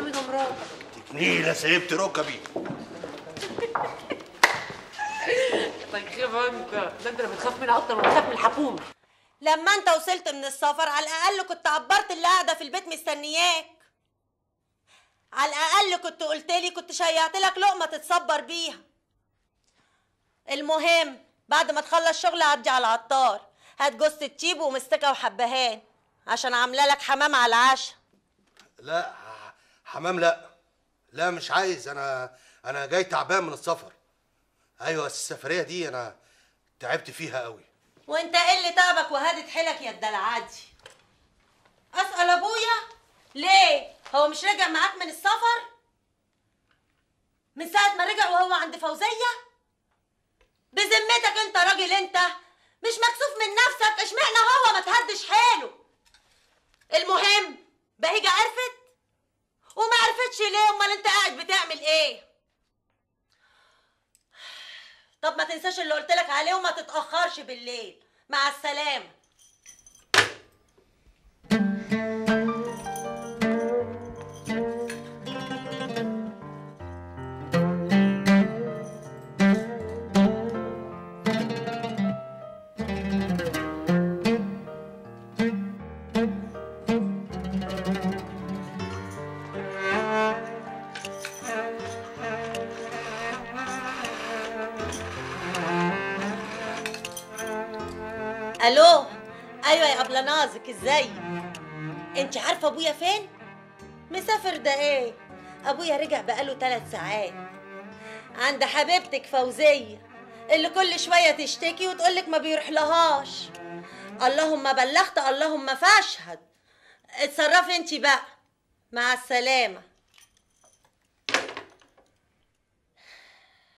قومي جمران نيلة سيبت ركبي طيب انت ده انت بتخاف منها اكتر ما بتخاف من الحكومه لما انت وصلت من السفر على الاقل كنت عبرت اللي قاعده في البيت مستنياك على الاقل كنت قلت لي كنت شيعت لك لقمه تتصبر بيها المهم بعد ما تخلص شغل عدي على العطار هات جوزة تشيب ومستكه وحبهان عشان عامله لك حمام على العشاء لا حمام لا لا مش عايز انا انا جاي تعبان من السفر ايوه السفريه دي انا تعبت فيها قوي وانت ايه اللي تعبك وهادت حيلك يا الدلعادي اسال ابويا ليه هو مش راجع معاك من السفر من ساعه ما رجع وهو عند فوزيه بذمتك انت راجل انت مش مكسوف من نفسك اشمعنى هو ما تهدش حاله المهم بهيجة عرفت وما عرفتش ليه امال انت قاعد بتعمل ايه طب ما تنساش اللي قلت لك عليه وما تتاخرش بالليل مع السلامه الو ايوه يا ابله نازك ازاي انت عارفه ابويا فين مسافر ده ايه ابويا رجع بقاله ثلاث ساعات عند حبيبتك فوزيه اللي كل شويه تشتكي وتقولك ما بيروح لهاش اللهم بلغت اللهم فاشهد اتصرفي انت بقى مع السلامه